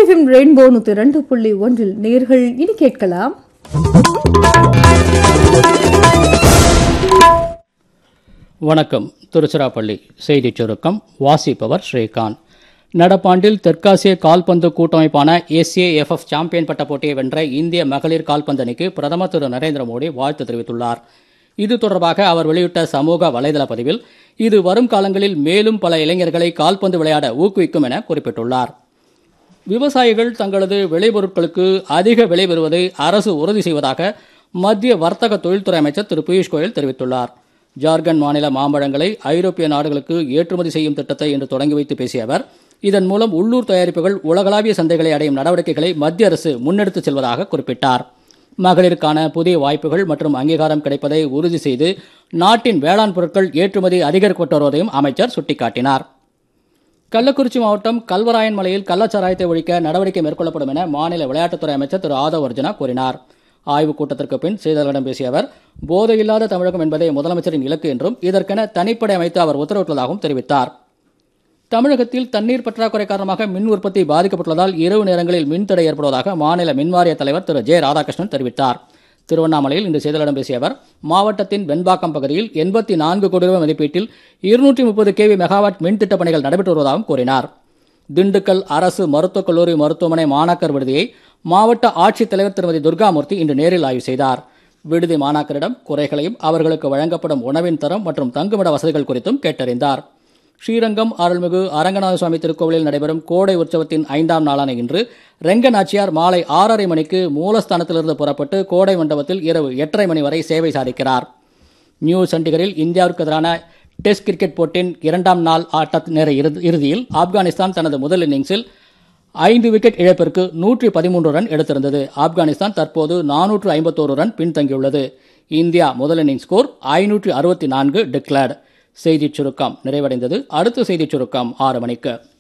திருச்சிஃபிம் rainbow நூத்தி ரெண்டு புள்ளி ஒன்றில் நேர்கள் இனி கேட்கலாம் வணக்கம் திருச்சிராப்பள்ளி செய்திச் சுருக்கம் வாசிப்பவர் ஸ்ரீகாந்த் நடப்பாண்டில் தெற்காசிய கால்பந்து கூட்டமைப்பான எஸ்ஏஎஃப்எஃப் சாம்பியன் பட்ட போட்டியை வென்ற இந்திய மகளிர் கால்பந்து அணிக்கு பிரதமர் திரு நரேந்திர மோடி வாழ்த்து தெரிவித்துள்ளார் இது தொடர்பாக அவர் வெளியிட்ட சமூக வலைதள பதிவில் இது வரும் காலங்களில் மேலும் பல இளைஞர்களை கால்பந்து விளையாட ஊக்குவிக்கும் என குறிப்பிட்டுள்ளார் விவசாயிகள் தங்களது விளைபொருட்களுக்கு அதிக விலை பெறுவதை அரசு உறுதி செய்வதாக மத்திய வர்த்தக தொழில்துறை அமைச்சர் திரு பியூஷ் கோயல் தெரிவித்துள்ளார் ஜார்க்கண்ட் மாநில மாம்பழங்களை ஐரோப்பிய நாடுகளுக்கு ஏற்றுமதி செய்யும் திட்டத்தை இன்று தொடங்கி வைத்து பேசிய அவர் இதன் மூலம் உள்ளூர் தயாரிப்புகள் உலகளாவிய சந்தைகளை அடையும் நடவடிக்கைகளை மத்திய அரசு முன்னெடுத்துச் செல்வதாக குறிப்பிட்டார் மகளிருக்கான புதிய வாய்ப்புகள் மற்றும் அங்கீகாரம் கிடைப்பதை உறுதி செய்து நாட்டின் வேளாண் பொருட்கள் ஏற்றுமதி அதிகரிக்கப்பட்டு வருவதையும் அமைச்சர் சுட்டிக்காட்டினார் கள்ளக்குறிச்சி மாவட்டம் கல்வராயன் மலையில் கள்ளச்சாராயத்தை ஒழிக்க நடவடிக்கை மேற்கொள்ளப்படும் என மாநில விளையாட்டுத்துறை அமைச்சர் திரு ஆதவ் அர்ஜுனா கூறினார் ஆய்வுக் கூட்டத்திற்கு பின் செய்தியாளர்களிடம் பேசிய அவர் போதையில்லாத தமிழகம் என்பதே முதலமைச்சரின் இலக்கு என்றும் இதற்கென தனிப்படை அமைத்து அவர் உத்தரவிட்டுள்ளதாகவும் தெரிவித்தார் தமிழகத்தில் தண்ணீர் பற்றாக்குறை காரணமாக மின் உற்பத்தி பாதிக்கப்பட்டுள்ளதால் இரவு நேரங்களில் மின்தடை ஏற்படுவதாக மாநில மின்வாரிய தலைவர் திரு ஜெ ராதாகிருஷ்ணன் தெரிவித்தார் திருவண்ணாமலையில் இன்று செய்தியாளர்களிடம் பேசிய அவர் மாவட்டத்தின் வெண்பாக்கம் பகுதியில் எண்பத்தி நான்கு கோடி ரூபாய் மதிப்பீட்டில் இருநூற்றி முப்பது கேவி மெகாவாட் மின் திட்டப் பணிகள் நடைபெற்று வருவதாகவும் கூறினார் திண்டுக்கல் அரசு மருத்துவக் கல்லூரி மருத்துவமனை மாணாக்கர் விடுதியை மாவட்ட ஆட்சித்தலைவர் திருமதி துர்காமூர்த்தி இன்று நேரில் ஆய்வு செய்தார் விடுதி மாணாக்கரிடம் குறைகளையும் அவர்களுக்கு வழங்கப்படும் உணவின் தரம் மற்றும் தங்குமிட வசதிகள் குறித்தும் கேட்டறிந்தார் ஸ்ரீரங்கம் அருள்மிகு அரங்கநாத சுவாமி திருக்கோவிலில் நடைபெறும் கோடை உற்சவத்தின் ஐந்தாம் நாளான இன்று ரெங்க நாச்சியார் மாலை ஆறரை மணிக்கு மூலஸ்தானத்திலிருந்து புறப்பட்டு கோடை மண்டபத்தில் இரவு எட்டரை மணி வரை சேவை சாதிக்கிறார் நியூ சண்டிகரில் இந்தியாவிற்கு எதிரான டெஸ்ட் கிரிக்கெட் போட்டியின் இரண்டாம் நாள் ஆட்ட நேர இறுதி- இறுதியில் ஆப்கானிஸ்தான் தனது முதல் இன்னிங்ஸில் ஐந்து விக்கெட் இழப்பிற்கு நூற்றி பதிமூன்று ரன் எடுத்திருந்தது ஆப்கானிஸ்தான் தற்போது நானூற்று ஐம்பத்தோரு ரன் பின்தங்கியுள்ளது இந்தியா முதல் இன்னிங்ஸ் ஸ்கோர் ஐநூற்று அறுபத்தி நான்கு டிக்ளேர்டு செய்திச் சுருக்கம் நிறைவடைந்தது அடுத்த செய்திச் சுருக்கம் ஆறு மணிக்கு